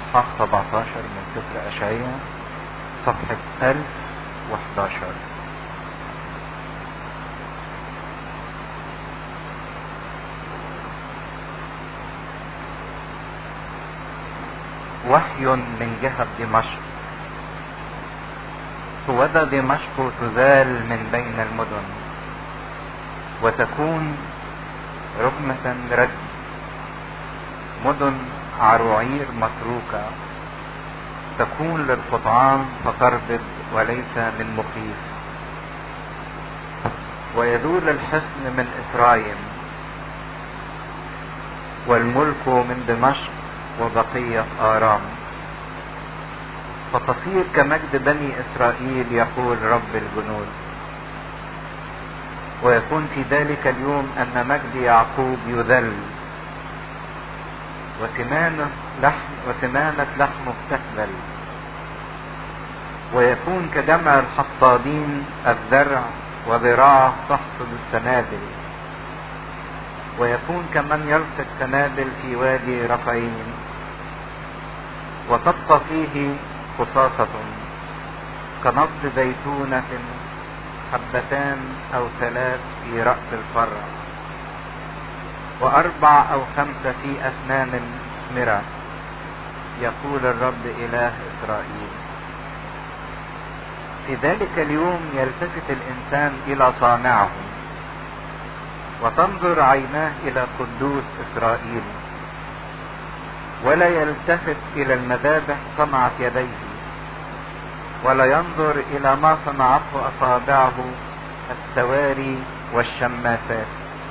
اصحاح 17 من سفر اشعياء صفحة 1011 وحي من جهة دمشق وذا دمشق تزال من بين المدن وتكون ركمة رد مدن عروعير متروكة تكون للقطعان فتربد وليس من مخيف ويدور الحصن من إفرايم والملك من دمشق وبقية آرام فتصير كمجد بني إسرائيل يقول رب الجنود ويكون في ذلك اليوم أن مجد يعقوب يذل وسمانة لحم وسمانة لحمه تهبل ويكون كجمع الحصادين الزرع وذراعه تحصد السنابل ويكون كمن يلقي السنابل في وادي رفعين وتبقى فيه خصاصة كنبض زيتونة حبتان أو ثلاث في رأس الفرع وأربع أو خمسة في أسنان مثمرة يقول الرب إله إسرائيل في ذلك اليوم يلتفت الإنسان إلى صانعه وتنظر عيناه إلى قدوس إسرائيل ولا يلتفت إلى المذابح صنعت يديه ولا ينظر إلى ما صنعته أصابعه السواري والشماسات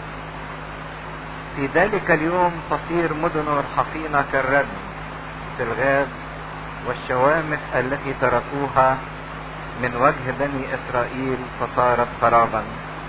في ذلك اليوم تصير مدن الحصينة كالرد في الغاب والشوامخ التي تركوها من وجه بني إسرائيل فصارت خرابا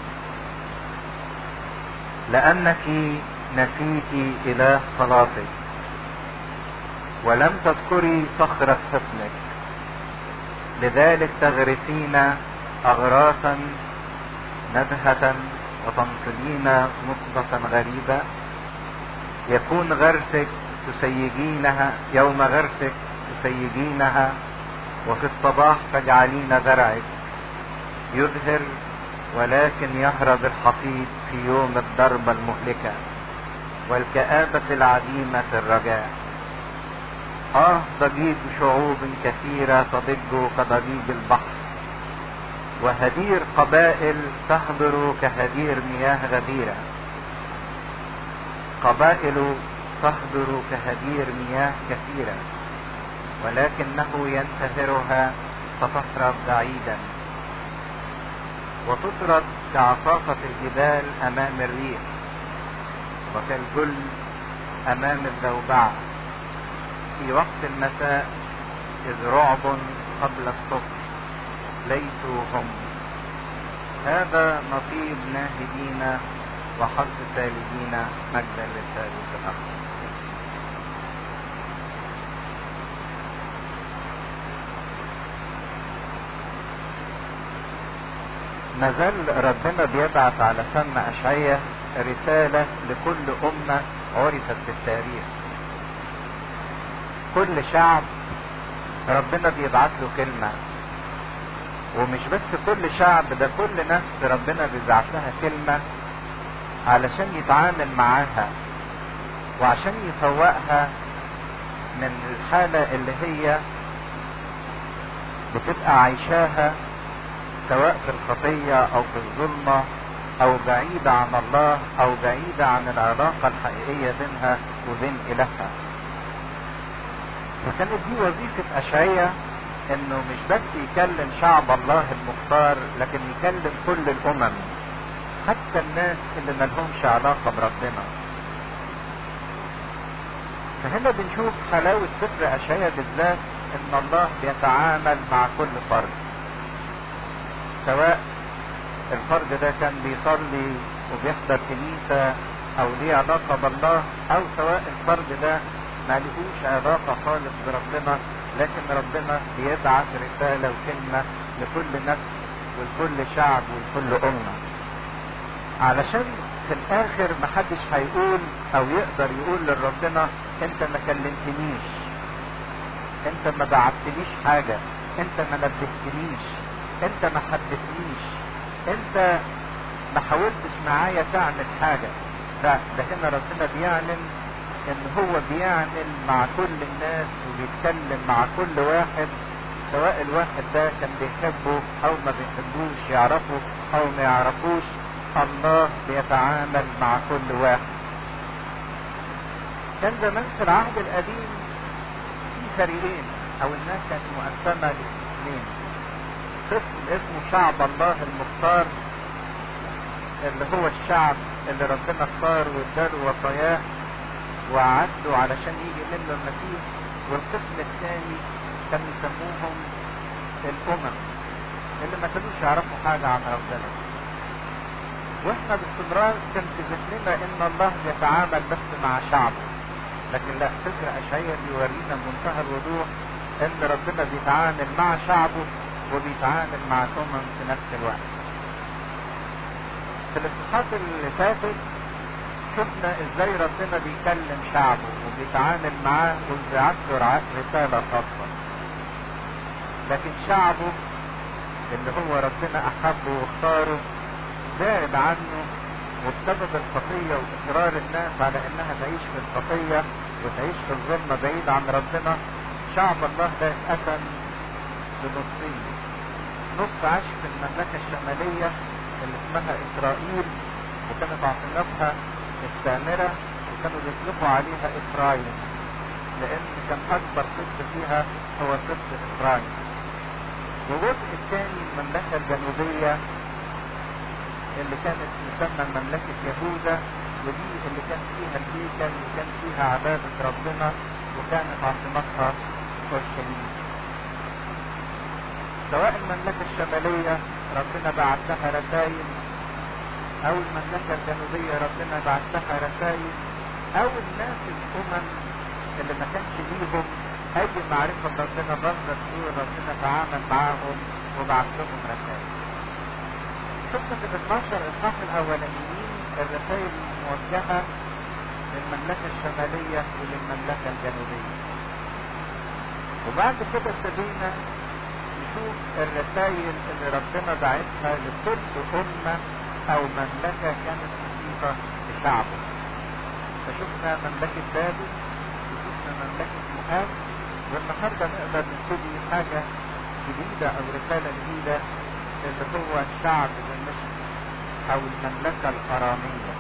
لأنك نسيت إله صلاتك ولم تذكري صخرة حصنك لذلك تغرسين أغراسا ندهة وتنقلين نصبة غريبة يكون غرسك تسيجينها يوم غرسك تسيجينها وفي الصباح تجعلين ذرعك يزهر ولكن يهرب الحصيد في يوم الضربة المهلكة والكآبة العديمة الرجاء آه ضجيج شعوب كثيرة تضج كضجيج البحر وهدير قبائل تهدر كهدير مياه غديرة قبائل تهدر كهدير مياه كثيرة ولكنه ينتهرها فتهرب بعيدا وتطرد كعصافة الجبال أمام الريح وكالجل أمام الزوبعة في وقت المساء إذ رعب قبل الصبح ليسوا هم هذا نصيب ناهدين وحظ سالدين مجدا للثالث الأخر ما زال ربنا بيبعث على فم أشعية رسالة لكل أمة عرفت في التاريخ كل شعب ربنا بيبعت له كلمة ومش بس كل شعب ده كل نفس ربنا بيبعت لها كلمة علشان يتعامل معاها وعشان يفوقها من الحالة اللي هي بتبقى عايشاها سواء في الخطية او في الظلمة او بعيدة عن الله او بعيدة عن العلاقة الحقيقية بينها وبين الهها فكانت دي وظيفة اشعية انه مش بس يكلم شعب الله المختار لكن يكلم كل الامم حتى الناس اللي ملهمش علاقة بربنا فهنا بنشوف حلاوة سفر اشعية بالذات ان الله بيتعامل مع كل فرد سواء الفرد ده كان بيصلي وبيحضر كنيسة او ليه علاقة بالله او سواء الفرد ده ما لهوش علاقة خالص بربنا لكن ربنا بيبعث رسالة وكلمة لكل نفس ولكل شعب ولكل أمة علشان في الآخر محدش هيقول أو يقدر يقول لربنا أنت ما كلمتنيش انت ما بعتليش حاجة انت ما نبهتنيش انت ما حدثنيش انت ما حاولتش معايا تعمل حاجة لا ده هنا ربنا بيعلن ان هو بيعمل مع كل الناس وبيتكلم مع كل واحد سواء الواحد ده كان بيحبه او ما بيحبوش يعرفه او ما يعرفوش الله بيتعامل مع كل واحد كان زمان في العهد القديم في فريقين او الناس كانت مقسمة لقسمين قسم اسمه شعب الله المختار اللي هو الشعب اللي ربنا اختار واداله وصاياه وعدوا علشان يجي منه المسيح والقسم الثاني كانوا يسموهم الامم اللي ما كانوش يعرفوا حاجة عن ربنا واحنا باستمرار كان في ذهننا ان الله يتعامل بس مع شعبه لكن لا سفر اشعياء بيورينا بمنتهى الوضوح ان ربنا بيتعامل مع شعبه وبيتعامل مع الامم في نفس الوقت في الاصحاحات اللي فاتت شفنا ازاي ربنا بيكلم شعبه وبيتعامل معاه وبيبعت له رسالة خاصة لكن شعبه اللي هو ربنا احبه واختاره بعد عنه وبسبب الخطية واصرار الناس على انها تعيش في الخطية وتعيش في الظلمة بعيد عن ربنا شعب الله ده اتقسم لنصين نص عاش في المملكة الشمالية اللي اسمها اسرائيل وكانت عاصمتها السامرة وكانوا بيطلقوا عليها افرايم لان كان اكبر قسط فيها هو قسط افرايم والجزء الثاني المملكة الجنوبية اللي كانت تسمى مملكة يهوذا ودي اللي كان فيها الهيكل وكان فيها عبادة ربنا وكانت عاصمتها اورشليم سواء المملكة الشمالية ربنا بعت لها رسائل او المملكة الجنوبية ربنا بعت لها رسائل او الناس الامم اللي ما كانش ليهم اي معرفة ربنا برضه تقول ربنا تعامل معاهم وبعت لهم رسائل شفنا في ال 12 اصحاح الاولانيين الرسائل الموجهة للمملكة الشمالية وللمملكة الجنوبية وبعد كده ابتدينا نشوف الرسائل اللي ربنا بعتها لكل أمة أو مملكة كانت محيطة بشعبه فشفنا مملكة بابل وشفنا مملكة مؤاب والنهارده نقدر نبتدي حاجة جديدة أو رسالة جديدة اللي هو الشعب دمشق أو المملكة الأرامية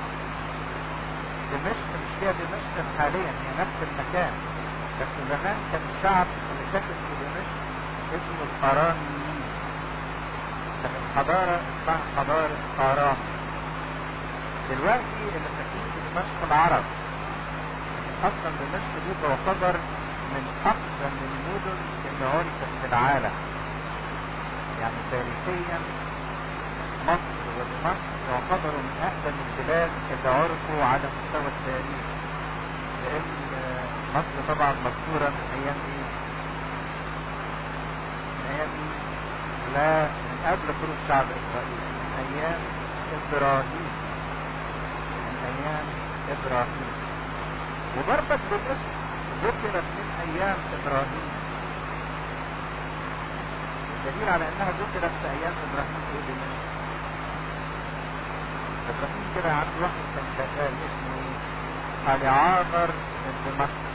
دمشق مش هي دمشق حاليا هي نفس المكان بس زمان كان الشعب اللي ساكن في دمشق اسمه الأراميين كانت حضارة اسمها حضارة آرام دلوقتي اللي ساكنين في دمشق العرب أصلا دمشق دي تعتبر من أقدم المدن اللي عرفت في العالم يعني تاريخيا مصر ودمشق يعتبروا من أقدم البلاد اللي عرفوا على مستوى التاريخ لأن مصر طبعا مذكورة من أيام إيه؟ من أيام إيه؟ لا من قبل خروج شعب إسرائيل من أيام إبراهيم من أيام إبراهيم وبرضك دمشق ذكرت من أيام إبراهيم الدليل على انها ذكرت في ايام ابراهيم في دمشق ابراهيم كده عنده واحد كان شغال اسمه اليعاذر من دمشق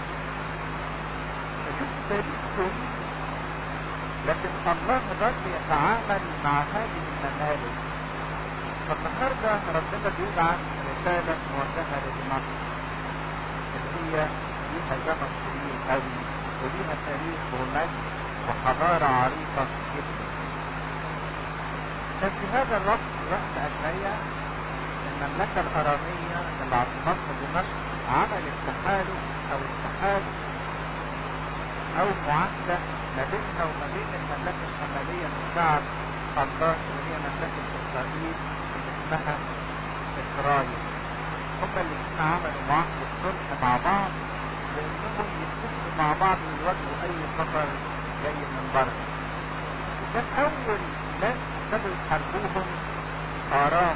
فشوف تاريخهم لكن الله ظل يتعامل مع هذه الممالك فالنهارده ربنا بيبعت رسالة موجهة لدمشق اللي هي ليها زمن طويل قوي وليها تاريخ ومجد وحضارة عريقة جدا كان في هذا الوقت وقت أشعية المملكة الأرامية اللي عاصمتها دمشق عملت تحالف أو اتحاد أو معاهدة ما بينها وما بين المملكة الشمالية من شعب الله وهي مملكة إسرائيل اللي اسمها إسرائيل هما الاثنين عملوا معاهدة صلح مع بعض لأنهم يتفقوا مع بعض ويواجهوا أي خطر جاي من بره وكان اول ناس ابتدوا يحاربوهم ارام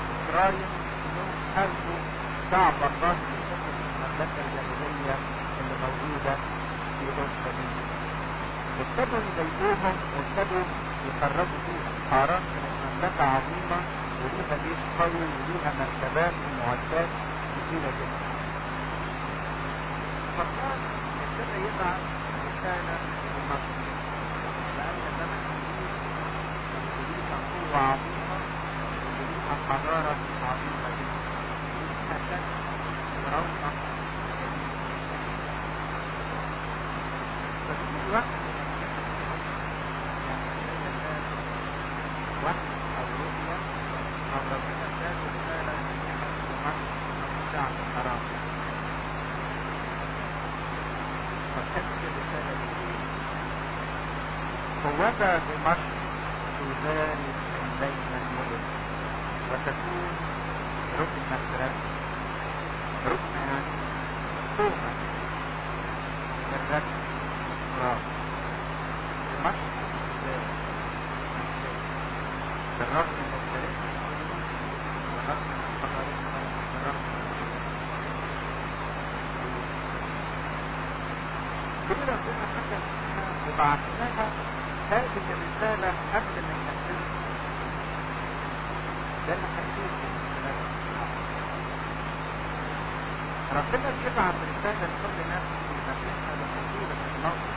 واسرائيل انهم حاربوا شعب الله في المملكه الجنوبيه اللي موجودة في أورشليم ابتدوا يضايقوهم وابتدوا يخرجوا فيهم حرام كانت مملكة عظيمة وليها جيش قوي وليها مركبات ومعدات كثيرة جدا فالله ابتدى يبعث رسالة لمصر لأن زمن جديد وليها قوة عظيمة وليها حضارة عظيمة جدا وليها شكل ورونق ففي الوقت وحي أو رؤية أو ربنا ذات رسالة لمصر الشعب الحرام فكانت الرسالة دي قوة بمصر تزال من بين المدن وتكون ركن رسم ركن يعني قومة الرسم راس مصر تزال بالرغم من تاريخها بالرغم من حضارتها بالرغم من كل ربنا حكم فيها وبعت لها هذه الرسالة قبل ما ينفذها ده اللي هيشوف ربنا بيبعت رسالة لكل نفس في مكانها لحصول الموقف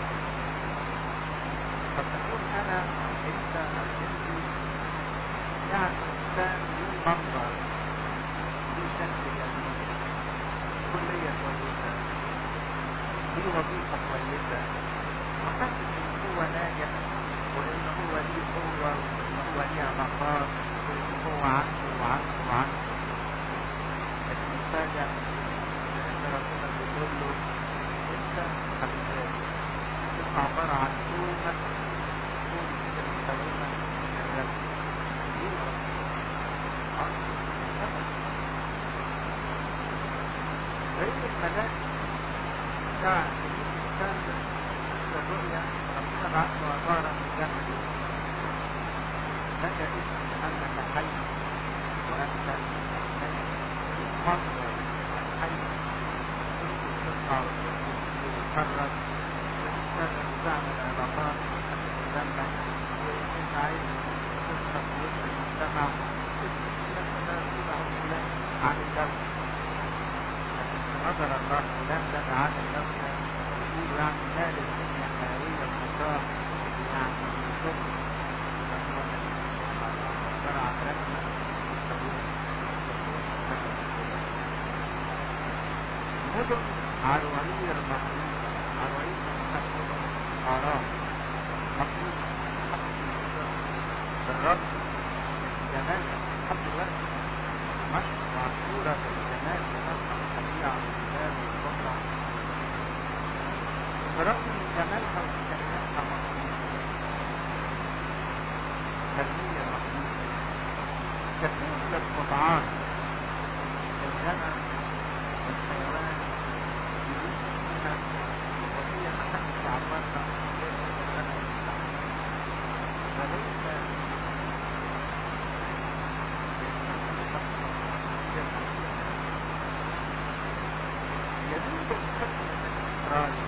قد تكون انا انت او انت يعني انسان ليه منظر ليه شكل جميل كلية كويسة ليه وظيفة كويسة وحاسس ان هو ناجح وان هو ليه قوة وان هو ليه علاقات وان هو عنده وعنده وعنده لكن مفاجأ ان ربنا بيقول له انت حبيبي تبقى عبارة عن كومة كومة كده مكونة من الرسم غير الملاك بتاع الإنسان الرؤيا ربنا بعت له عبارة من جنة لك اسم أنك حي وأنت ميت مصدر الحي كنت تطلع وتتحرك وتشتغل وتعمل علاقات جنبك وانت عايز تشرب وسط المجتمع عن الدولة نظر الله فلان ده عن الدولة يقول يعني مال الدنيا حيوية الخطاب يعني شكر زرع رسمة مدن عروير مخلوق عروير مخلوق آرام مخلوق بالرب جمال حب الوقت مشي معصورة بالجمال ونصح الطبيعة والجبال والبقرة برغم من جمالها وإمكانياتها مخلوقة تربية مخلوقة كثير من القطعات الغنم والحيوان يعيش فيها وهي محل تعبرها وليس يزيد الحكم من إسرائيل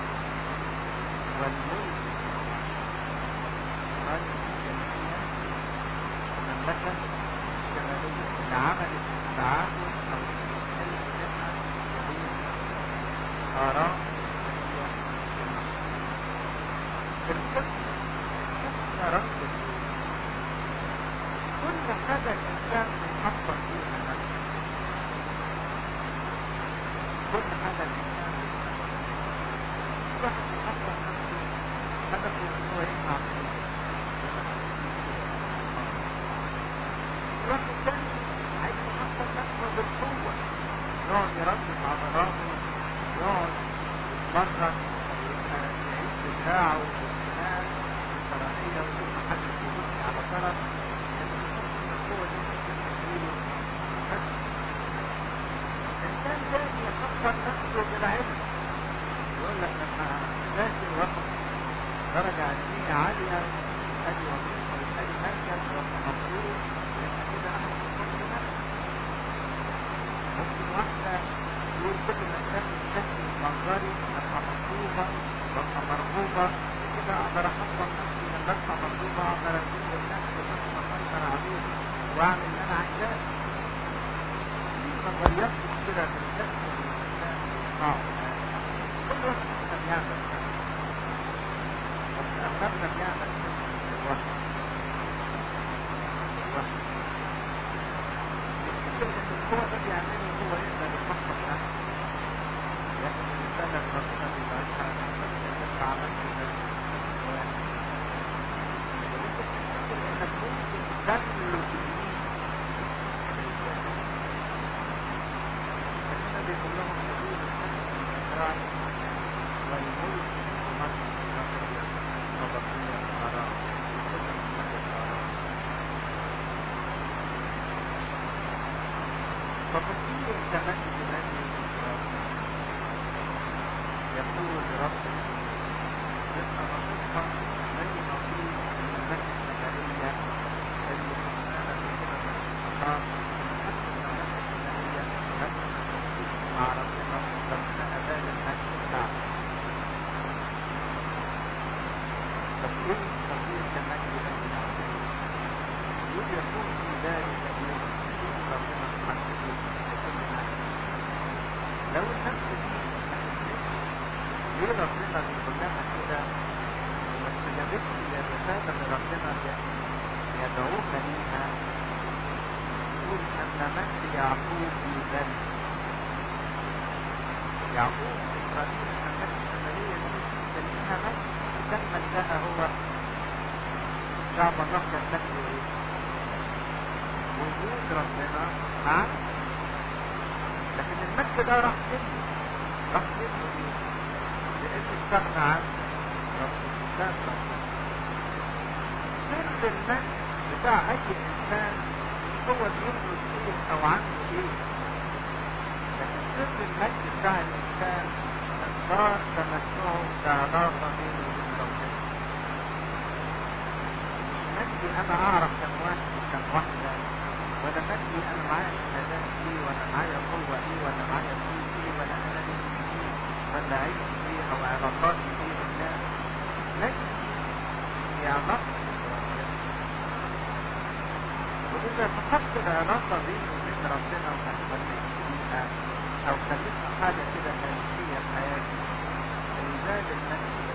والملك إسرائيل الجميلة المملكة الشمالية اللي عملت التعاون أو الحل بينها وبين آراء في القسم شفنا رد كل حاجة الإنسان بيحصل فيها نفسه كل حاجة الإنسان واحد يحصل نفسه هدفه إن هو يمنع واحد تاني عايز يحصل نفسه بالقوة يقعد يربط عضلاته يقعد يتمرن يعيش دفاعه والاجتماع والكراهية ويشوف محل يبني على طرف القوة دي ممكن تجيله بس الإنسان تاني يفكر نفسه بالعلم يقول لك لما ذاكر واخد درجة علمية عالية أدي وظيفة وأدي مركز وأبقى مبسوط يبقى كده أنا مبسوط بنفسي ممكن واحدة يقول كل ما كان الشكل المنظري مطلوبة ببقى مرغوبة كده اقدر احطم نفسي من ببقى مطلوبة اقدر اجيب الناس بس اسيطر عليه واعمل اللي انا عايزاه ما غيرتش كده في الجسم والانسان اه كل واحد فينا بيعمل كده بس اغلبنا بيعمل كده الواحد الواحد هو ده بيعمله هو يقدر يفكر نفسه لكن الانسان لما ربنا بيبقى انت عملت ده انك ممكن تملك النبي يقول لهم حدود الحج والإسراء والملك ومصر النصرية وبقية الحرام وكل من الحرام فبصير التمجد الذي يقول رب يبقى نصيحة زي نصيب الملك النبوية اللي كنا في كده من الحرام مع ربنا ربنا أبان المجد بتاعه بس ايه تطبيق المجد الذي يقول يكون في ذلك اليوم يكون ربنا سبحانه يكون المجد لو النفس دي ليه ربنا بيقول لها كده وما استجابتش للرسالة اللي ربنا يدعوها ليها يقول أن مجد يعقوب يذل يعقوب إسرائيل المملكة الشمالية دي كان ليها مجد كان مجدها هو شعب الله كان مجده إيه؟ وجود ربنا معاه لكن المجد ده راح منه راح منه إيه؟ لأنه استغنى عن ربنا استغنى ربنا سر المجد بتاع أي إنسان هو بيملك إيه أو عنده إيه لكن سر المجد بتاع الإنسان إنكار تمتعه بعلاقة بينه وبين ربنا. مجدي أنا أعرف كم واحد وكم واحدة ولا مجدي أنا معايا شهادات إيه ولا معايا قوة إيه ولا معايا فلوس إيه ولا أنا اسمي إيه ولا عيش إيه أو علاقاتي إيه بالناس. مجدي هي علاقة بربنا. وإذا فقدت العلاقة بيني وبين ربنا وما تبنيش فيها او خليتها حاجة كده تاريخية في حياتي وزاد المجد ده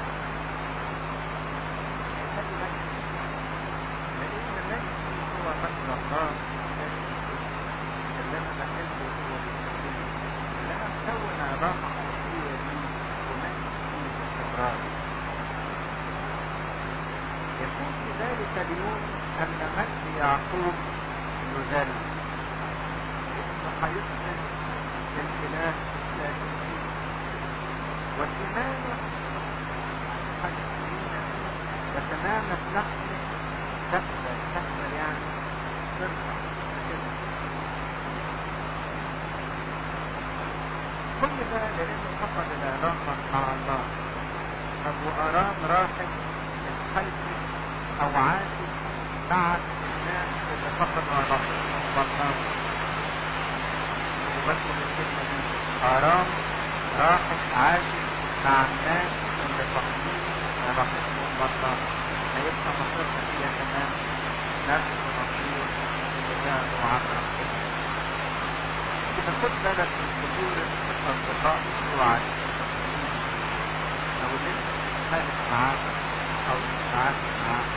هيخلي مجد لان مجدي هو مجد الله اللي انا بحبه هو بيحبني اللي انا مكون علاقة حقيقية بيه ومجد فيه باستمرار يكون في ذلك اليوم ان مجد يعقوب يذل انه هيصبح الإله الثالث والإيمان حدثين وتمامة نحن تكبر تكبر يعني ترفع كل ده لأنه فقد العلاقة مع الله طب وأرام راحت الخلف أو عاشت مع الناس اللي فقدوا علاقتهم بالله بس الكلمة دي آرام راحت عاشت مع الناس اللي فاقدين علاقتهم بالله هيبقى مصيرها هي كمان نفس مصير اللي بعدوا عن ربنا كده خد بالك من صدور الأصدقاء بتوعك أو اللي أنت بتتخانق معاه أو بتتعامل معاه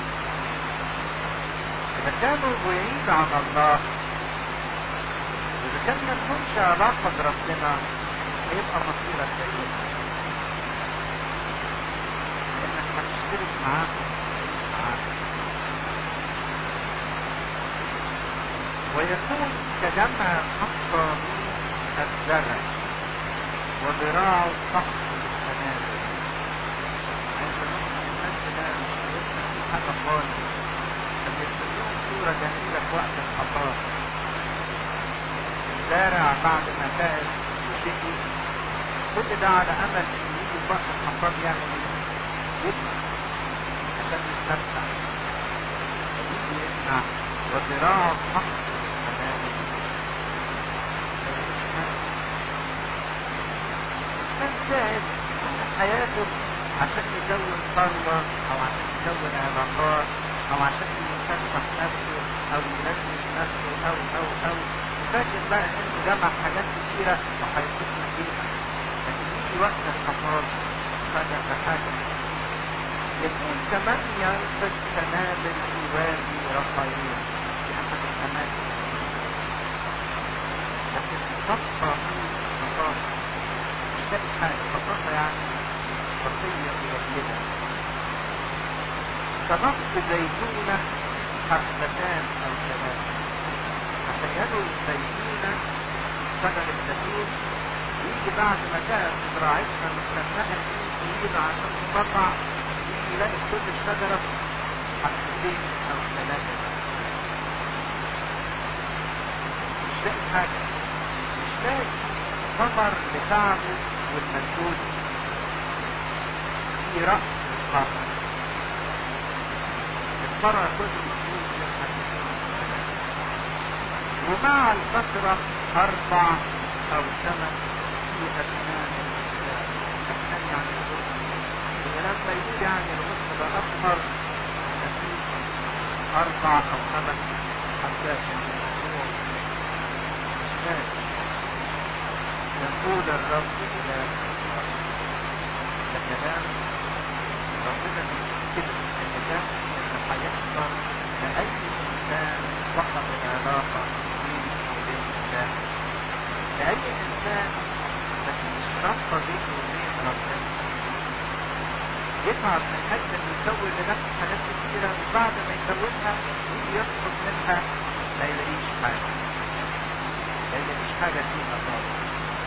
إذا كانوا بعيد عن الله إذا كان ما تكونش علاقة بربنا هيبقى مصيرك سيء لأنك هتشترك معاه وتعيش معاه ويكون كجمع حصى من الزرع وذراع الصخر للسنابل عايز اقول الناس ده مش هيبقى في حاجة خالص فبيرسم لهم صورة جميلة في وقت الحصاد الزارع بعد ما تعب وشقي كل ده على امل ان يجي في وقت الحصاد يعمل ايه؟ يسمع عشان يستمتع يجي يسمع وذراع الصخر للسنابل الإنسان تعب حياته عشان يكون ثروة او عشان يكون علاقات او عشان يسبح نفسه او ينزل نفسه او او او وفاكر بقى انه جمع حاجات كتيرة وهيتصل بيها لكن يجي وقت الحصاد فجأة بحاجة يكون كمان ينفذ سنابل في وادي رفايل في احد الاماكن لكن تبقى في بساطة مش لاقي حاجة بساطة يعني خطية قليلة كنصف زيتونة حبتان أو ثلاثة تخيلوا الزيتونة شجر الزيتون يجي بعد ما كانت زراعتها مستنقة سنين عشان تطلع يجي يلاقي كل الشجرة حبتين أو ثلاثة مش لاقي حاجة مش لاقي ثمر لتعبه والمجهود في رأس القمر المرة كل ومع الفترة أربع أو ثمان في أسنان أسنان يعني الغصن ولما يجي يعني الغصن ده أكبر في أربع أو خمس حساس يقول الرب إلى ده كلام ربنا كده ان ده اللي هيحصل لاي انسان فقد العلاقه بينه وبين الله لاي انسان مفيش رابطه بينه وبين ربنا يتعب من اجل انه يسوي لنفسه حاجات كتيره وبعد ما يسويها يجي يطلب منها ما يلاقيش حاجه ما يلاقيش حاجه فيها خالص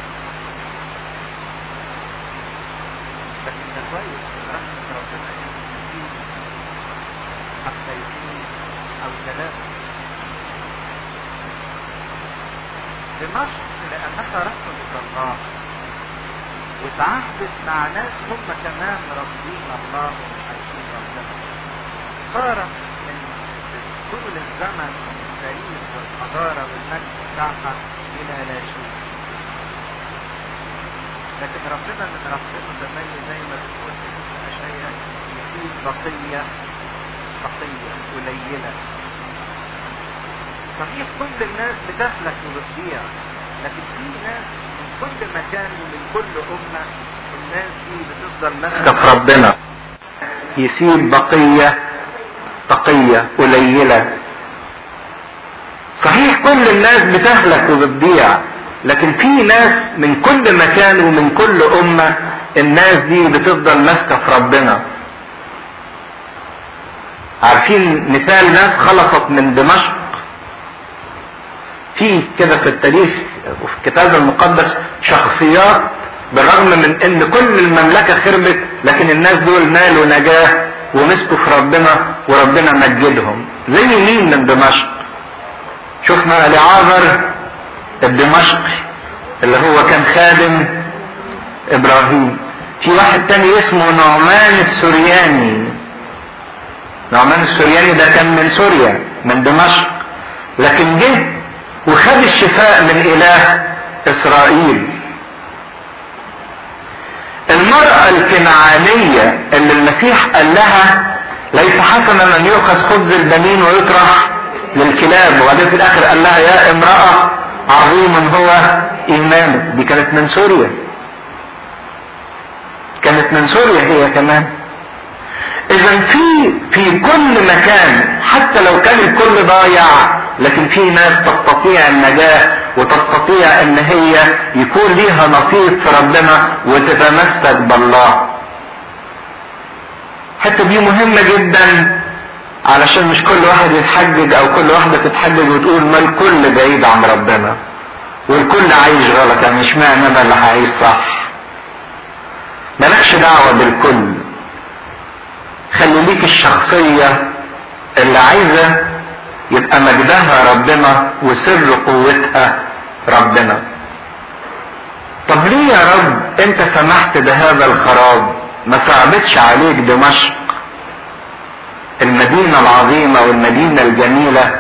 لكن ده كويس رحمة ربنا يكون حتى يكون أو ثلاثة دمشق لأنها رحمة الله وتعهدت مع ناس هم كمان رافضين الله ومحاربين ربنا صارت من طول الزمن التاريخ والحضارة والمجد بتاعها إلى لا شيء لكن ربنا من رحمته تملي زي ما بتقول في اشياء يسيب بقية بقية قليلة صحيح كل الناس بتهلك وبتضيع لكن في ناس من كل مكان ومن كل أمة الناس دي بتفضل ماسكة في ربنا يسيب بقية بقية قليلة صحيح كل الناس بتهلك وبتضيع لكن في ناس من كل مكان ومن كل أمة الناس دي بتفضل ماسكة في ربنا عارفين مثال ناس خلصت من دمشق في كده في التاريخ وفي الكتاب المقدس شخصيات بالرغم من ان كل المملكة خربت لكن الناس دول نالوا نجاة ومسكوا في ربنا وربنا مجدهم زي مين من دمشق شفنا لعازر الدمشقي اللي هو كان خادم ابراهيم في واحد تاني اسمه نعمان السورياني نعمان السورياني ده كان من سوريا من دمشق لكن جه وخد الشفاء من اله اسرائيل المرأة الكنعانية اللي المسيح قال لها ليس حسنا ان يؤخذ خبز البنين ويطرح للكلاب وبعدين في الاخر قال لها يا امرأة عظيم هو ايمانك دي كانت من سوريا كانت من سوريا هي كمان اذا في في كل مكان حتى لو كان الكل ضايع لكن في ناس تستطيع النجاة وتستطيع ان هي يكون ليها نصيب في ربنا وتتمسك بالله الحته دي مهمة جدا علشان مش كل واحد يتحجج او كل واحدة تتحجج وتقول ما الكل بعيد عن ربنا والكل عايش غلط يعني مش معنى انا اللي هعيش صح مالكش دعوة بالكل خلي ليك الشخصية اللي عايزة يبقى مجدها ربنا وسر قوتها ربنا طب ليه يا رب انت سمحت بهذا الخراب ما صعبتش عليك دمشق المدينة العظيمة والمدينة الجميلة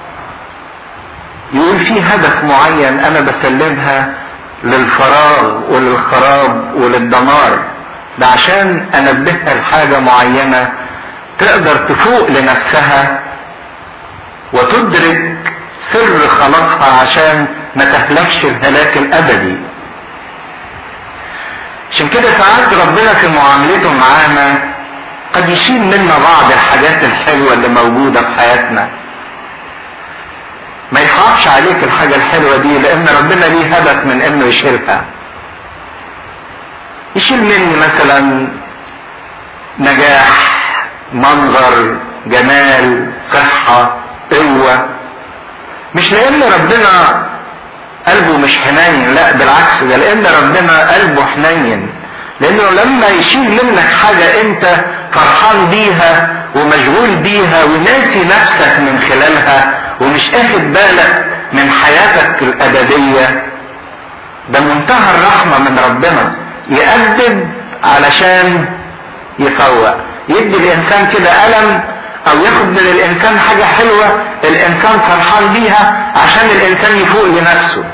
يقول في هدف معين انا بسلمها للفراغ وللخراب وللدمار ده عشان انبهها لحاجة معينة تقدر تفوق لنفسها وتدرك سر خلاصها عشان ما تهلكش الهلاك الابدي عشان كده ساعات ربنا في معاملته معانا قد يشيل منا بعض الحاجات الحلوة اللي موجودة في حياتنا ما يصعبش عليك الحاجة الحلوة دي لان ربنا ليه هدف من انه يشيلها يشيل مني مثلا نجاح منظر جمال صحة قوة مش لان ربنا قلبه مش حنين لا بالعكس ده لان ربنا قلبه حنين لانه لما يشيل منك حاجة انت فرحان بيها ومشغول بيها وناسي نفسك من خلالها ومش اخد بالك من حياتك الابدية ده منتهى الرحمة من ربنا يأدب علشان يفوق يدي الانسان كده ألم او ياخد من الانسان حاجة حلوة الانسان فرحان بيها عشان الانسان يفوق لنفسه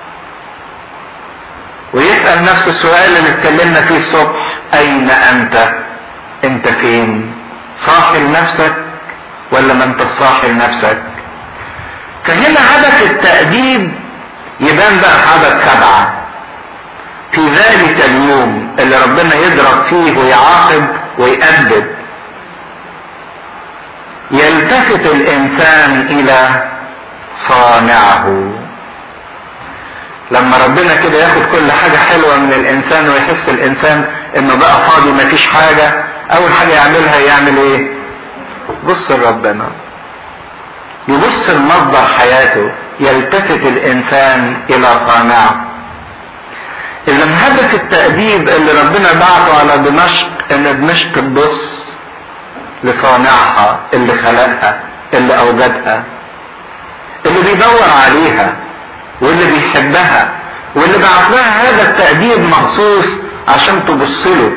ويسأل نفسه السؤال اللي اتكلمنا فيه الصبح اين انت انت فين صاحي لنفسك ولا ما انت صاحي لنفسك فهنا هدف التأديب يبان بقى في عدد سبعة في ذلك اليوم اللي ربنا يضرب فيه ويعاقب ويأدب يلتفت الانسان الى صانعه لما ربنا كده ياخد كل حاجة حلوة من الانسان ويحس الانسان انه بقى فاضي مفيش حاجة اول حاجة يعملها يعمل ايه بص لربنا يبص لمصدر حياته يلتفت الانسان الى صانعه اذا هدف التأديب اللي ربنا بعته على دمشق ان دمشق تبص لصانعها اللي خلقها اللي اوجدها اللي بيدور عليها واللي بيحبها واللي بعت لها هذا التأديب مخصوص عشان تبص له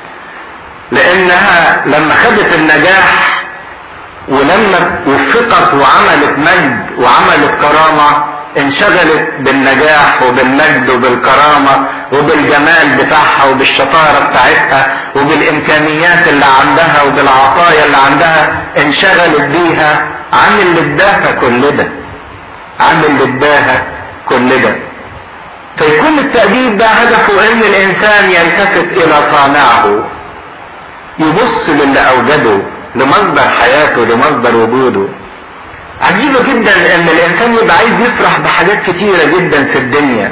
لانها لما خدت النجاح ولما وفقت وعملت مجد وعملت كرامة انشغلت بالنجاح وبالمجد وبالكرامة وبالجمال بتاعها وبالشطارة بتاعتها وبالامكانيات اللي عندها وبالعطايا اللي عندها انشغلت بيها عن اللي اداها كل ده عن اللي اداها كل ده فيكون التأديب ده هدفه ان الانسان يلتفت الى صانعه يبص للي اوجده لمصدر حياته لمصدر وجوده عجيبة جدا ان الانسان يبقى عايز يفرح بحاجات كتيرة جدا في الدنيا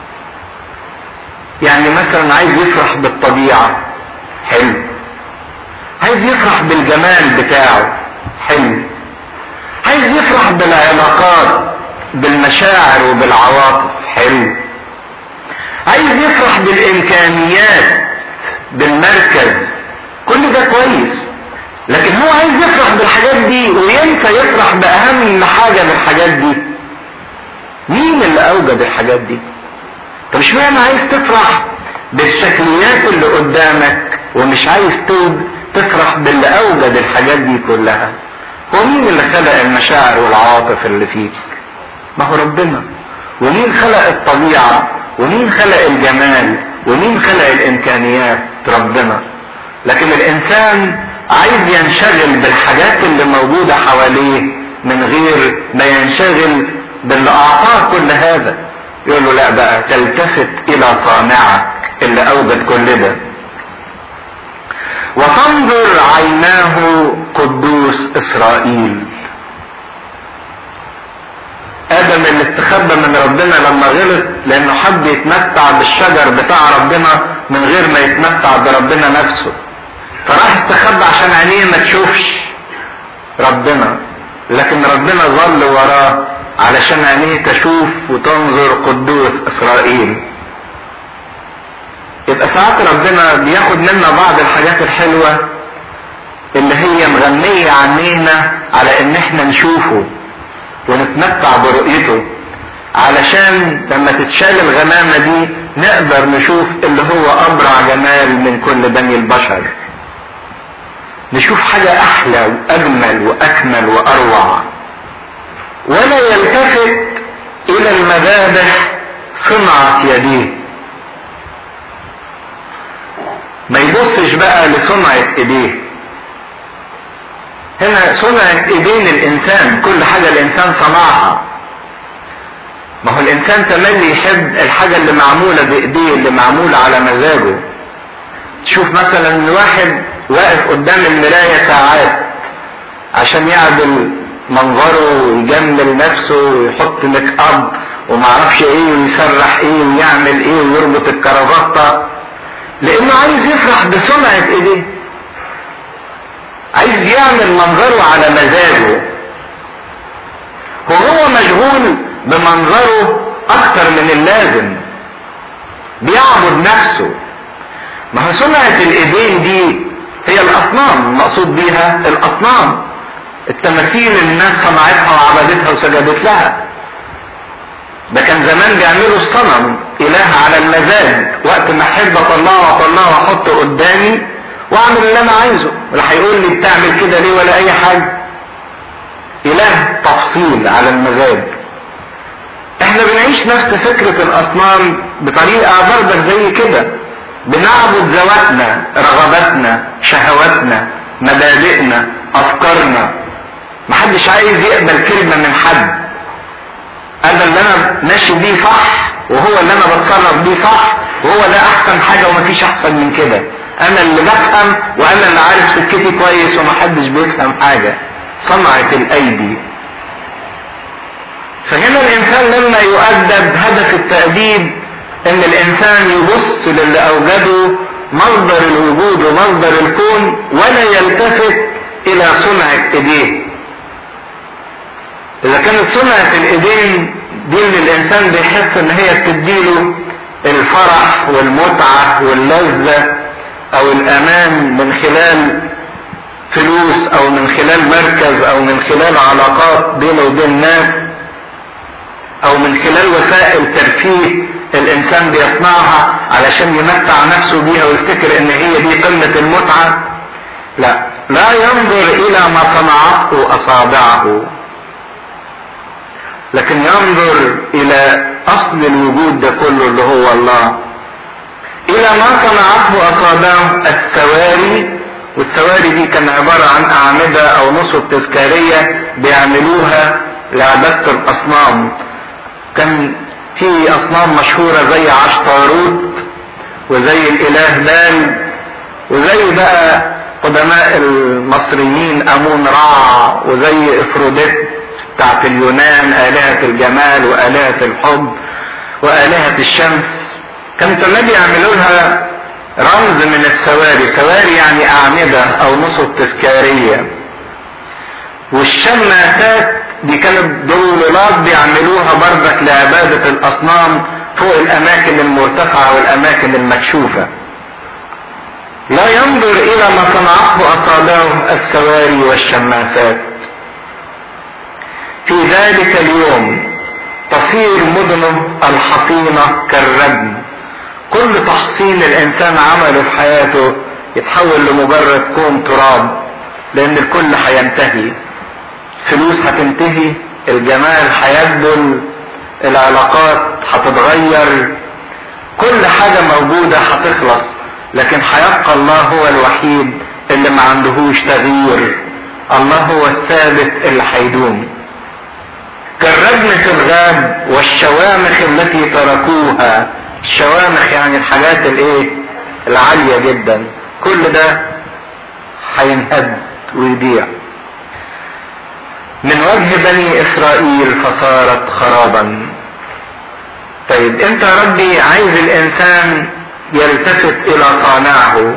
يعني مثلا عايز يفرح بالطبيعة حلو عايز يفرح بالجمال بتاعه حلو عايز يفرح بالعلاقات بالمشاعر وبالعواطف حلو عايز يفرح بالامكانيات بالمركز كل ده كويس لكن هو عايز يفرح بالحاجات دي وينسى يفرح باهم حاجه من الحاجات دي مين اللي اوجد الحاجات دي طب مش معنى عايز تفرح بالشكليات اللي قدامك ومش عايز تفرح باللي اوجد الحاجات دي كلها هو مين اللي خلق المشاعر والعواطف اللي فيك ما هو ربنا ومين خلق الطبيعه ومين خلق الجمال ومين خلق الامكانيات ربنا لكن الانسان عايز ينشغل بالحاجات اللي موجودة حواليه من غير ما ينشغل باللي اعطاه كل هذا يقول له لا بقى تلتفت الى صانعك اللي اوجد كل ده وتنظر عيناه قدوس اسرائيل ادم اللي استخبى من ربنا لما غلط لانه حب يتمتع بالشجر بتاع ربنا من غير ما يتمتع بربنا نفسه فراح استخبى عشان عينيه ما تشوفش ربنا لكن ربنا ظل وراه علشان عينيه تشوف وتنظر قدوس اسرائيل يبقى ساعات ربنا بياخد منا بعض الحاجات الحلوة اللي هي مغنية عنينا على ان احنا نشوفه ونتمتع برؤيته علشان لما تتشال الغمامة دي نقدر نشوف اللي هو ابرع جمال من كل بني البشر نشوف حاجة أحلى وأجمل وأكمل وأروع ولا يلتفت إلى المذابح صنعة يديه ما يبصش بقى لصنعة ايديه هنا صنعة ايدين الانسان كل حاجة الانسان صنعها ما هو الانسان تملي يحب الحاجة اللي معمولة بايديه اللي معمولة على مزاجه تشوف مثلا واحد واقف قدام المراية ساعات عشان يعدل منظره ويجمل نفسه ويحط ميك اب ومعرفش ايه ويسرح ايه ويعمل ايه ويربط الكرافتة لانه عايز يفرح بصنعة ايديه عايز يعمل منظره على مزاجه وهو مشغول بمنظره اكتر من اللازم بيعبد نفسه ما هو صنعة الايدين دي هي الاصنام المقصود بيها الاصنام التماثيل اللي الناس صنعتها وعبدتها وسجدت لها ده كان زمان بيعملوا الصنم اله على المزاج وقت ما احب اطلعه اطلعه واحطه قدامي واعمل اللي انا عايزه ولا هيقول لي بتعمل كده ليه ولا اي حاجه اله تفصيل على المزاج احنا بنعيش نفس فكرة الاصنام بطريقة برضك زي كده بنعبد ذواتنا رغباتنا شهواتنا مبادئنا افكارنا محدش عايز يقبل كلمة من حد انا اللي انا ماشي بيه صح وهو اللي انا بتصرف بيه صح وهو ده احسن حاجة ومفيش احسن من كده انا اللي بفهم وانا اللي عارف سكتي كويس ومحدش بيفهم حاجة صنعة الايدي فهنا الانسان لما يؤدب هدف التأديب ان الانسان يبص للي اوجده مصدر الوجود ومصدر الكون ولا يلتفت الى صنعة ايديه اذا كانت صنعة الايدين دي اللي الانسان بيحس ان هي بتديله الفرح والمتعة واللذة او الامان من خلال فلوس او من خلال مركز او من خلال علاقات بينه وبين الناس او من خلال وسائل ترفيه الانسان بيصنعها علشان يمتع نفسه بيها ويفتكر ان هي دي قمة المتعة لا لا ينظر الى ما صنعته اصابعه لكن ينظر الى اصل الوجود ده كله اللي هو الله الى ما صنعته اصابعه السواري والسواري دي كان عبارة عن اعمدة او نصب تذكارية بيعملوها لعبادة الاصنام كان في اصنام مشهورة زي عشتاروت وزي الاله بال وزي بقى قدماء المصريين امون رع وزي افروديت بتاعت اليونان الهة الجمال والهة الحب والهة الشمس كانوا كمان بيعملوا لها رمز من السواري سواري يعني اعمدة او نصب تذكارية والشماسات دي كانت ضلالات بيعملوها بردك لعبادة الاصنام فوق الاماكن المرتفعة والاماكن المكشوفة لا ينظر الى ما صنعته اصابعه السواري والشماسات في ذلك اليوم تصير مدنه الحصينة كالردم كل تحصين الانسان عمله في حياته يتحول لمجرد كوم تراب لان الكل هينتهي فلوس هتنتهي الجمال هيبدل العلاقات هتتغير كل حاجة موجودة هتخلص لكن هيبقى الله هو الوحيد اللي ما عندهوش تغيير الله هو الثابت اللي هيدوم كالردم في الغاب والشوامخ التي تركوها الشوامخ يعني الحاجات الايه العالية جدا كل ده هينهد ويضيع من وجه بني اسرائيل فصارت خرابا طيب انت يا ربي عايز الانسان يلتفت الى صانعه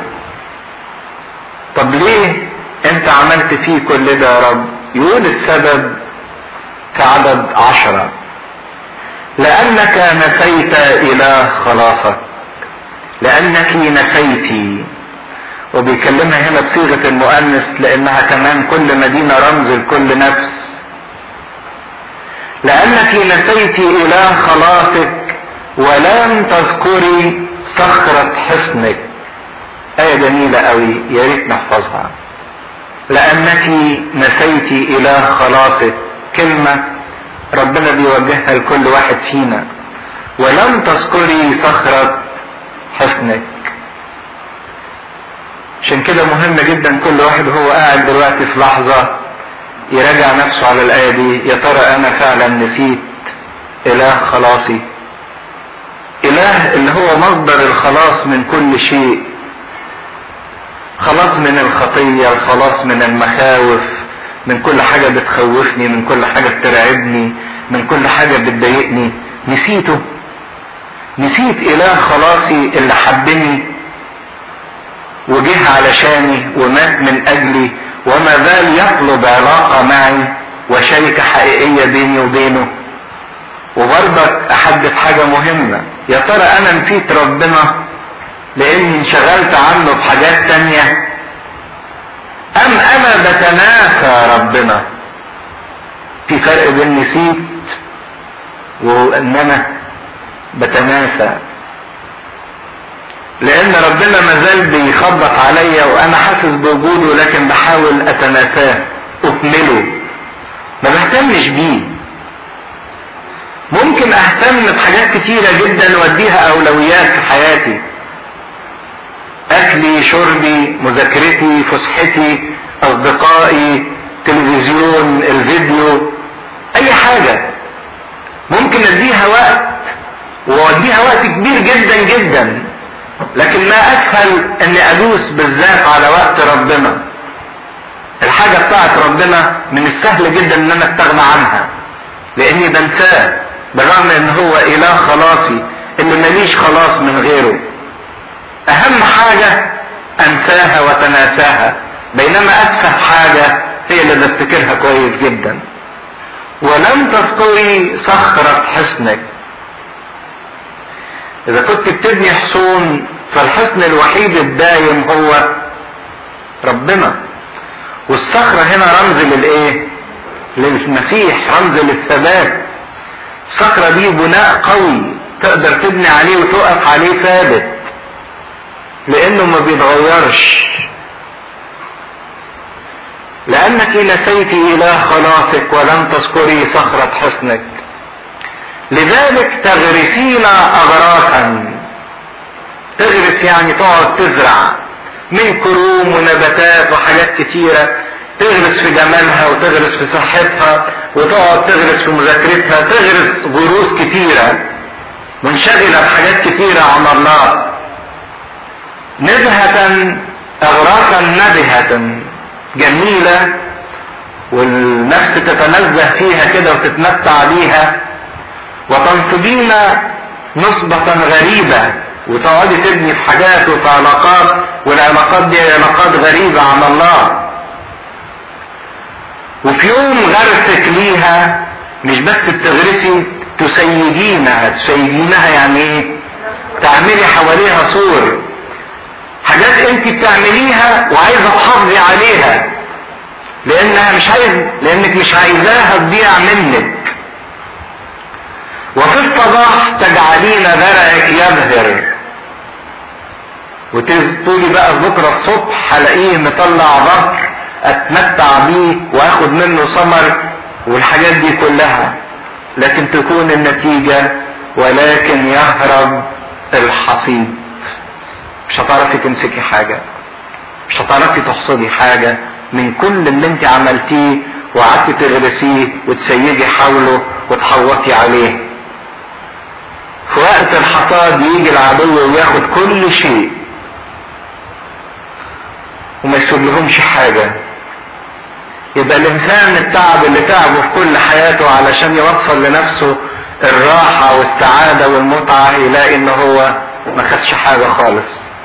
طب ليه انت عملت فيه كل ده يا رب يقول السبب في عدد عشرة لأنك نسيت إله خلاصك لأنك نسيتي وبيكلمها هنا بصيغة المؤنث لأنها كمان كل مدينة رمز لكل نفس لأنك نسيت إله خلاصك ولم تذكري صخرة حصنك آية جميلة قوي يا ريت نحفظها لأنك نسيت إله خلاصك كلمة ربنا بيوجهها لكل واحد فينا ولم تذكري صخرة حصنك عشان كده مهم جدا كل واحد وهو قاعد دلوقتي في لحظة يراجع نفسه على الآية دي يا ترى أنا فعلا نسيت إله خلاصي إله اللي هو مصدر الخلاص من كل شيء خلاص من الخطية الخلاص من المخاوف من كل حاجة بتخوفني من كل حاجة بترعبني من كل حاجة بتضايقني نسيته نسيت إله خلاصي اللي حبني وجه علشاني ومات من أجلي وما زال يطلب علاقة معي وشركة حقيقية بيني وبينه وبرضك أحدث حاجة مهمة يا ترى أنا نسيت ربنا لأني انشغلت عنه بحاجات تانية أم أنا بتناسى ربنا في فرق بين نسيت وإن أنا بتناسى لان ربنا مازال بيخبط عليا وانا حاسس بوجوده لكن بحاول اتناساه اكمله ما بهتمش بيه ممكن اهتم بحاجات كتيرة جدا واديها اولويات في حياتي اكلي شربي مذاكرتي فسحتي اصدقائي تلفزيون الفيديو اي حاجة ممكن اديها وقت واديها وقت كبير جدا جدا لكن ما اسهل اني ادوس بالذات على وقت ربنا الحاجة بتاعت ربنا من السهل جدا ان انا استغنى عنها لاني بنساه بالرغم ان هو اله خلاصي اللي ماليش خلاص من غيره اهم حاجة انساها وتناساها بينما اتفه حاجة هي اللي بفتكرها كويس جدا ولم تذكري صخرة حصنك اذا كنت بتبني حصون فالحصن الوحيد الدايم هو ربنا والصخرة هنا رمز للايه للمسيح رمز للثبات الصخرة دي بناء قوي تقدر تبني عليه وتقف عليه ثابت لانه ما بيتغيرش لانك نسيت اله خلاصك ولم تذكري صخرة حصنك لذلك تغرسين اغراثا تغرس يعني تقعد تزرع من كروم ونباتات وحاجات كتيرة تغرس في جمالها وتغرس في صحتها وتقعد تغرس في مذاكرتها تغرس غروس كتيرة منشغلة بحاجات كتيرة عن الله نزهة اغراثا نزهة جميلة والنفس تتنزه فيها كده وتتمتع بيها وتنصبين نصبة غريبة وتقعدي تبني في حاجات وفي علاقات والعلاقات دي علاقات غريبة عن الله وفي يوم غرسك ليها مش بس بتغرسي تسيدينها تسيدينها يعني ايه تعملي حواليها سور حاجات انت بتعمليها وعايزه تحافظي عليها لانها مش عايز لانك مش عايزاها تضيع منك وفي الصباح تجعلين ذرعك يبهر وتقولي بقى بكرة الصبح هلاقيه مطلع ظهر اتمتع بيه واخد منه ثمر والحاجات دي كلها لكن تكون النتيجة ولكن يهرب الحصيد مش هتعرفي تمسكي حاجة مش هتعرفي تحصدي حاجة من كل اللي انت عملتيه وقعدتي تغرسيه وتسيدي حوله وتحوطي عليه في وقت الحصاد يجي العدو وياخد كل شيء وما يسيب لهمش حاجة يبقى الانسان التعب اللي تعبه في كل حياته علشان يوصل لنفسه الراحة والسعادة والمتعة يلاقي ان هو ما خدش حاجة خالص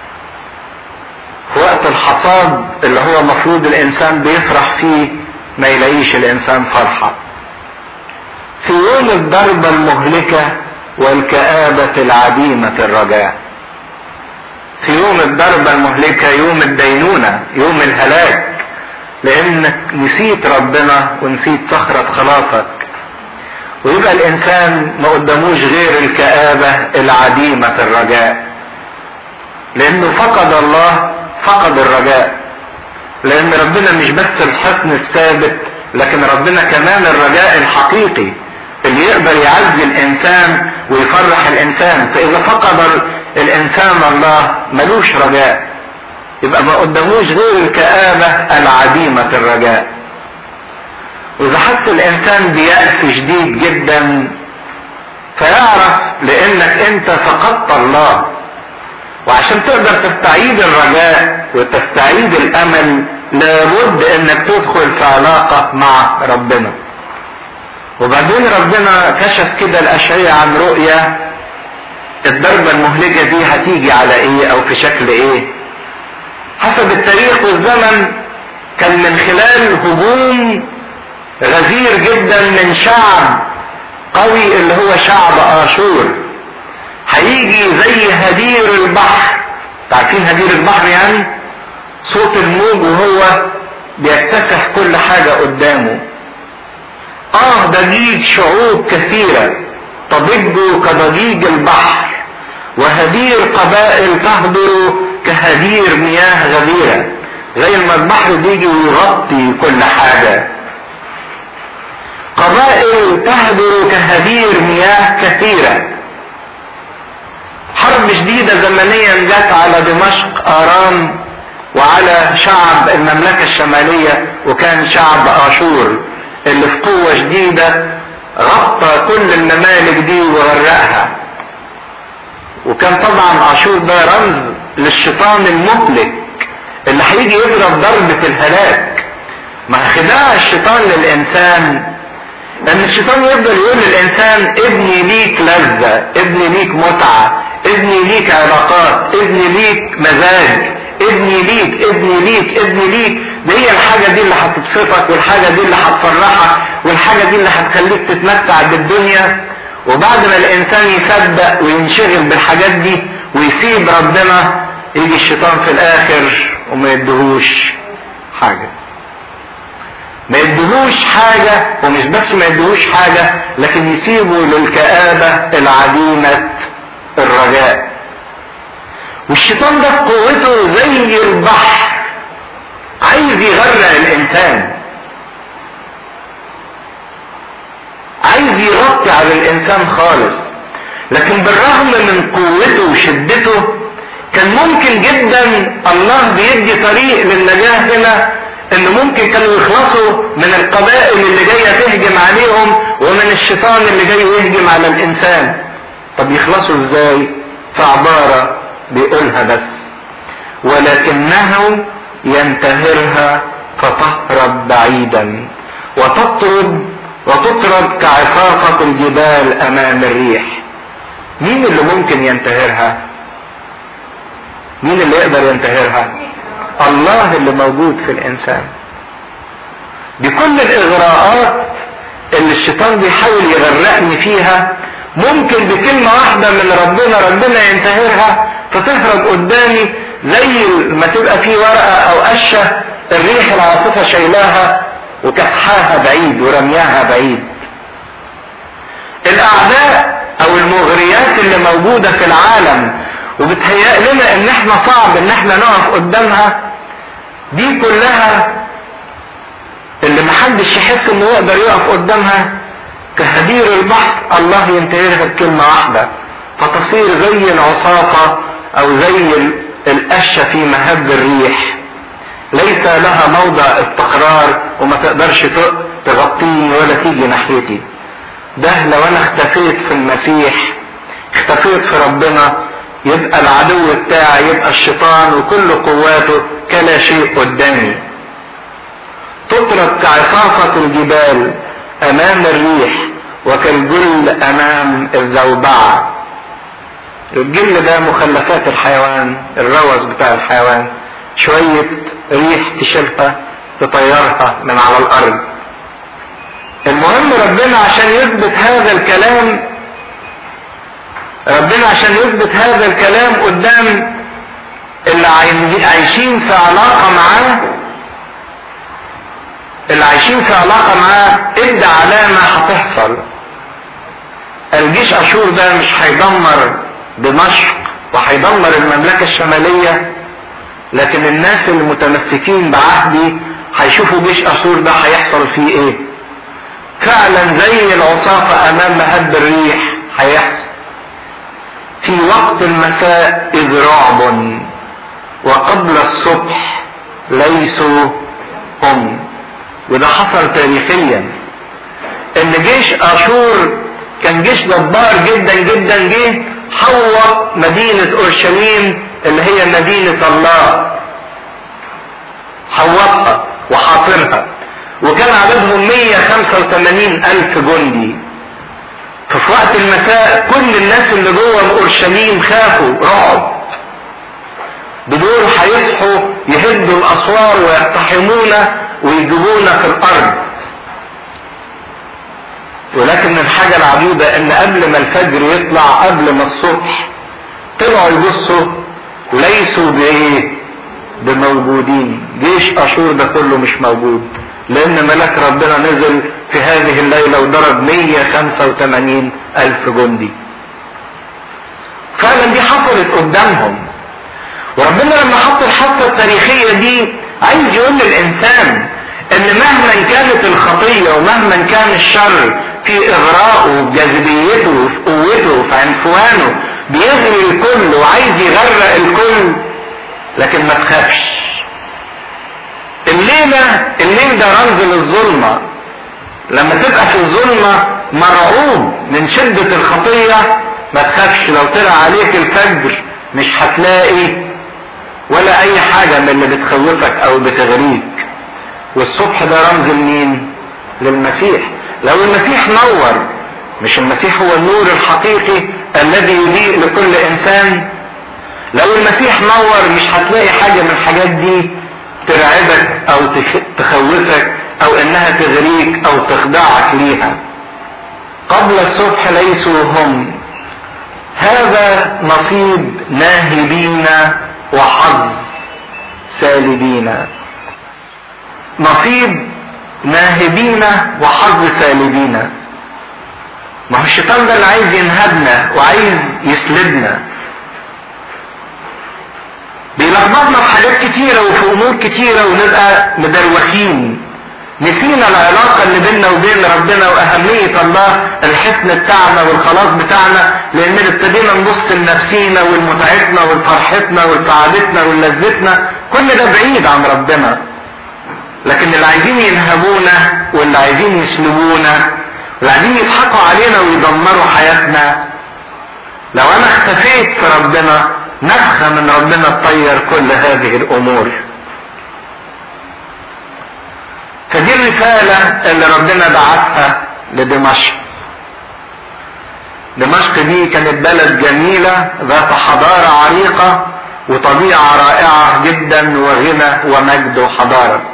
في وقت الحصاد اللي هو مفروض الانسان بيفرح فيه ما يلاقيش الانسان فرحة في يوم الضربة المهلكة والكآبة العديمة الرجاء في يوم الضربة المهلكة يوم الدينونة يوم الهلاك لانك نسيت ربنا ونسيت صخرة خلاصك ويبقى الانسان ما قداموش غير الكآبة العديمة الرجاء لانه فقد الله فقد الرجاء لان ربنا مش بس الحصن الثابت لكن ربنا كمان الرجاء الحقيقي اللي يقدر يعزي الانسان ويفرح الانسان فاذا فقد الانسان الله ملوش رجاء يبقى ما قداموش غير الكآبة العديمة الرجاء وإذا حس الإنسان بيأس شديد جدا فيعرف لأنك أنت فقدت الله وعشان تقدر تستعيد الرجاء وتستعيد الأمل لابد أنك تدخل في علاقة مع ربنا وبعدين ربنا كشف كده الأشعية عن رؤية الضربة المهلكة دي هتيجي على ايه او في شكل ايه حسب التاريخ والزمن كان من خلال هجوم غزير جدا من شعب قوي اللي هو شعب اشور هيجي زي هدير البحر عارفين هدير البحر يعني صوت الموج وهو بيكتسح كل حاجة قدامه اه ضجيج شعوب كثيرة تضج كضجيج البحر وهدير قبائل تهدر كهدير مياه غزيرة زي ما البحر بيجي ويغطي كل حاجة قبائل تهدر كهدير مياه كثيرة حرب شديدة زمنيا جت على دمشق آرام وعلى شعب المملكة الشمالية وكان شعب آشور اللي في قوة شديدة غطى كل الممالك دي وغرقها وكان طبعا اشور ده رمز للشيطان المهلك اللي هيجي يضرب ضربة الهلاك ما خداع الشيطان للانسان ان الشيطان يفضل يقول للانسان ابني ليك لذة ابني ليك متعة ابني ليك علاقات ابني ليك مزاج ابني ليك ابني ليك ابني ليك دي هي الحاجة دي اللي هتبسطك والحاجة دي اللي هتفرحك والحاجة دي اللي هتخليك تتمتع بالدنيا وبعد ما الانسان يصدق وينشغل بالحاجات دي ويسيب ربنا يجي الشيطان في الاخر وما يدهوش حاجة ما يدهوش حاجة ومش بس ما يدهوش حاجة لكن يسيبه للكآبة العديمة الرجاء والشيطان ده قوته زي البحر عايز يغرق الانسان عايز يغطي على الانسان خالص لكن بالرغم من قوته وشدته كان ممكن جدا الله بيدي طريق للنجاة هنا ان ممكن كانوا يخلصوا من القبائل اللي جاية تهجم عليهم ومن الشيطان اللي جاي يهجم على الانسان طب يخلصوا ازاي في عبارة بيقولها بس ولكنه ينتهرها فتهرب بعيدا وتطرد وتطرد كعصافة الجبال امام الريح مين اللي ممكن ينتهرها مين اللي يقدر ينتهرها الله اللي موجود في الانسان بكل الاغراءات اللي الشيطان بيحاول يغرقني فيها ممكن بكلمة واحدة من ربنا ربنا ينتهرها فتهرب قدامي زي ما تبقى في ورقة او قشة الريح العاصفة شايلاها وكسحاها بعيد ورمياها بعيد الاعداء او المغريات اللي موجودة في العالم وبتهيأ لنا ان احنا صعب ان احنا نقف قدامها دي كلها اللي محدش يحس انه يقدر يقف قدامها كهدير البحر الله ينتهرها بكلمة واحدة فتصير زي العصافة او زي القشة في مهب الريح ليس لها موضع استقرار وما تقدرش تغطيني ولا تيجي ناحيتي ده لو انا اختفيت في المسيح اختفيت في ربنا يبقى العدو بتاعي يبقى الشيطان وكل قواته كلا شيء قدامي تطرد كعصافة الجبال امام الريح وكالجل امام الزوبعة الجل ده مخلفات الحيوان الروث بتاع الحيوان شوية ريح تشيلها تطيرها من على الارض المهم ربنا عشان يثبت هذا الكلام ربنا عشان يثبت هذا الكلام قدام اللي عايشين في علاقة معاه اللي عايشين في علاقة معاه ادى علامة هتحصل الجيش اشور ده مش هيدمر دمشق وهيدمر المملكة الشمالية لكن الناس المتمسكين بعهدي هيشوفوا جيش اشور ده هيحصل فيه ايه فعلا زي العصافة امام مهب الريح هيحصل في وقت المساء اذ رعب وقبل الصبح ليسوا هم وده حصل تاريخيا ان جيش اشور كان جيش جبار جدا جدا جه حوط مدينة اورشليم اللي هي مدينة الله حوطها وحاصرها وكان عددهم 185 الف جندي ففي وقت المساء كل الناس اللي جوه اورشليم خافوا رعب بدول هيصحوا يهدوا الاسوار ويقتحمونا ويجيبونا في الارض ولكن الحاجة العجيبة ان قبل ما الفجر يطلع قبل ما الصبح طلعوا يبصوا ليسوا بايه بموجودين جيش اشور ده كله مش موجود لان ملاك ربنا نزل في هذه الليلة وضرب 185 الف جندي فعلا دي حصلت قدامهم وربنا لما حط الحطة التاريخية دي عايز يقول للإنسان إن مهما كانت الخطية ومهما كان الشر في إغراءه وجاذبيته وفي قوته وفي عنفوانه بيغري الكل وعايز يغرق الكل لكن ما تخافش الليلة الليل ده رمز للظلمة لما تبقى في الظلمة مرعوب من شدة الخطية ما تخافش لو طلع عليك الفجر مش هتلاقي ولا اي حاجة من اللي بتخوفك او بتغريك والصبح ده رمز لمين للمسيح لو المسيح نور مش المسيح هو النور الحقيقي الذي يضيء لكل انسان لو المسيح نور مش هتلاقي حاجة من الحاجات دي ترعبك او تخوفك او انها تغريك او تخدعك ليها قبل الصبح ليسوا هم هذا نصيب ناهبين وحظ سالبين نصيب ناهبين وحظ سالبين ما هو الشيطان ده اللي عايز ينهبنا وعايز يسلبنا بيلخبطنا في حاجات كتيرة وفي امور كتيرة ونبقى مدروخين نسينا العلاقة اللي بيننا وبين ربنا واهمية الله الحسن بتاعنا والخلاص بتاعنا لان ابتدينا نبص لنفسينا ولمتعتنا ولفرحتنا ولسعادتنا وللذتنا كل ده بعيد عن ربنا لكن اللي عايزين ينهبونا واللي عايزين يسلبونا واللي عايزين يضحكوا علينا ويدمروا حياتنا لو انا اختفيت في ربنا نفخة من ربنا تطير كل هذه الامور فدي الرسالة اللي ربنا بعتها لدمشق دمشق دي كانت بلد جميلة ذات حضارة عريقة وطبيعة رائعة جدا وغنى ومجد وحضارة